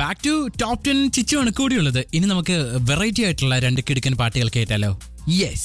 Back to top ten ചിച്ചുവാണ് കൂടിയുള്ളത് ഇനി നമുക്ക് വെറൈറ്റി ആയിട്ടുള്ള രണ്ട് കിടുക്കൻ പാട്ടുകൾ കേട്ടാലോ യെസ്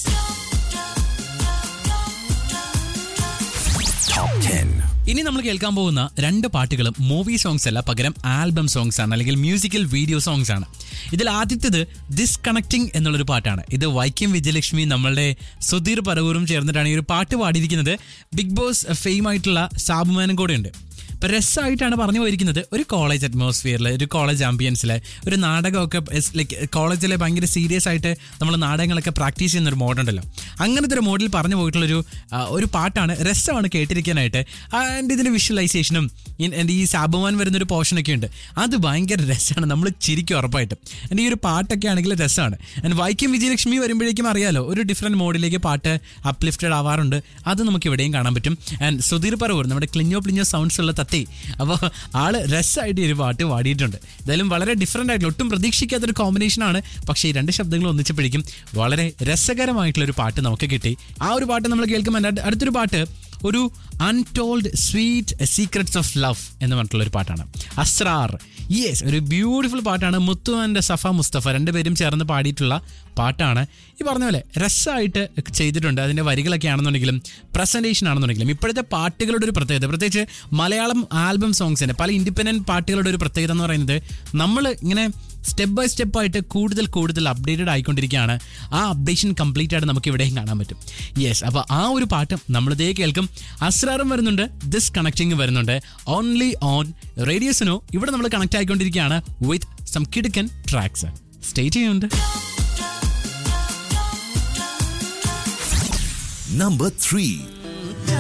ഇനി നമ്മൾ കേൾക്കാൻ പോകുന്ന രണ്ട് പാട്ടുകളും മൂവി സോങ്സ് അല്ല പകരം ആൽബം സോങ്സ് ആണ് അല്ലെങ്കിൽ മ്യൂസിക്കൽ വീഡിയോ സോങ്സ് ആണ് ഇതിൽ ആദ്യത്തേത് ഡിസ്കണക്റ്റിംഗ് എന്നുള്ളൊരു പാട്ടാണ് ഇത് വൈക്കം വിജയലക്ഷ്മി നമ്മളുടെ സുധീർ പരവൂരും ചേർന്നിട്ടാണ് ഈ ഒരു പാട്ട് പാടിയിരിക്കുന്നത് ബിഗ് ബോസ് ഫെയിം ആയിട്ടുള്ള സാബുമാനും കൂടെ ഉണ്ട് ഇപ്പൊ രസമായിട്ടാണ് പറഞ്ഞു പോയിരിക്കുന്നത് ഒരു കോളേജ് അറ്റ്മോസ്ഫിയറിൽ ഒരു കോളേജ് ആംബിയൻസിൽ ഒരു നാടകമൊക്കെ ലൈക്ക് കോളേജിലെ ഭയങ്കര സീരിയസ് ആയിട്ട് നമ്മൾ നാടകങ്ങളൊക്കെ പ്രാക്ടീസ് ചെയ്യുന്ന ഒരു മോഡുണ്ടല്ലോ അങ്ങനത്തെ ഒരു മോഡിൽ പറഞ്ഞു പോയിട്ടുള്ളൊരു ആ, ഒരു പാട്ടാണ് രസമാണ് കേട്ടിരിക്കാനായിട്ട് ആൻഡ് ഇതിന്റെ വിഷ്വലൈസേഷനും എൻ്റെ ഈ സാബുമാൻ വരുന്നൊരു പോർഷനൊക്കെ ഉണ്ട് അത് ഭയങ്കര രസമാണ് നമ്മൾ ചിരിക്കും ഉറപ്പായിട്ടും എൻ്റെ ഈ ഒരു പാട്ടൊക്കെ ആണെങ്കിൽ രസമാണ് ആൻഡ് വൈക്കം വിജയലക്ഷ്മി വരുമ്പോഴേക്കും അറിയാലോ ഒരു ഡിഫറെൻറ്റ് മോഡിലേക്ക് പാട്ട് അപ്ലിഫ്റ്റഡ് ആവാറുണ്ട് അത് നമുക്ക് ഇവിടെയും കാണാൻ പറ്റും ആൻഡ് സുധീർ പറവൂർ നമ്മുടെ ക്ലിഞ്ഞോ പ്ലിഞ്ഞോ സൗണ്ട്സ് ഉള്ള തത്തി അപ്പോൾ ആള് രസമായിട്ട് ഈ ഒരു പാട്ട് പാടിയിട്ടുണ്ട് എന്തായാലും വളരെ ഡിഫറെൻ്റ് ആയിട്ടുള്ള ഒട്ടും പ്രതീക്ഷിക്കാത്തൊരു കോമ്പിനേഷനാണ് പക്ഷേ ഈ രണ്ട് ശബ്ദങ്ങൾ ഒന്നിച്ചപ്പോഴേക്കും വളരെ രസകരമായിട്ടുള്ള ഒരു പാട്ട് നമുക്ക് കിട്ടി ആ ഒരു പാട്ട് നമ്മൾ കേൾക്കുമ്പോൾ അതിൻ്റെ അടുത്തൊരു പാട്ട് ഒരു untold sweet secrets of love എന്ന് പറഞ്ഞിട്ടുള്ള ഒരു പാട്ടാണ് അസ്രാർ യെസ് ഒരു ബ്യൂട്ടിഫുൾ പാട്ടാണ് മുത്തു ആൻഡ് സഫ മുസ്തഫ രണ്ടുപേരും ചേർന്ന് പാടിയിട്ടുള്ള പാട്ടാണ് ഈ പറഞ്ഞ പോലെ രസമായിട്ട് ചെയ്തിട്ടുണ്ട് അതിൻ്റെ വരികളൊക്കെ ആണെന്നുണ്ടെങ്കിലും പ്രസൻറ്റേഷൻ ആണെന്നുണ്ടെങ്കിലും ഇപ്പോഴത്തെ പാട്ടുകളുടെ ഒരു പ്രത്യേകത പ്രത്യേകിച്ച് മലയാളം ആൽബം സോങ്സിൻ്റെ പല ഇൻഡിപെൻഡൻറ്റ് പാട്ടുകളുടെ ഒരു പ്രത്യേകത എന്ന് പറയുന്നത് നമ്മൾ ഇങ്ങനെ സ്റ്റെപ്പ് ബൈ സ്റ്റെപ്പ് ആയിട്ട് കൂടുതൽ കൂടുതൽ അപ്ഡേറ്റഡ് ആയിക്കൊണ്ടിരിക്കുകയാണ് ആ അപ്ഡേഷൻ കംപ്ലീറ്റ് ആയിട്ട് നമുക്ക് ഇവിടെയും കാണാൻ പറ്റും യെസ് അപ്പോൾ ആ ഒരു പാട്ടും നമ്മളിതേ കേൾക്കും അസ്രാറും വരുന്നുണ്ട് ദിസ് കണക്റ്റിംഗ് വരുന്നുണ്ട് ഓൺലി ഓൺ റേഡിയോസിനോ ഇവിടെ നമ്മൾ കണക്ട് ആയിക്കൊണ്ടിരിക്കുകയാണ് വിത്ത് സം കിടുക്കൻ ട്രാക്സ് സ്റ്റേ ചെയ്യുന്നുണ്ട് Number 3.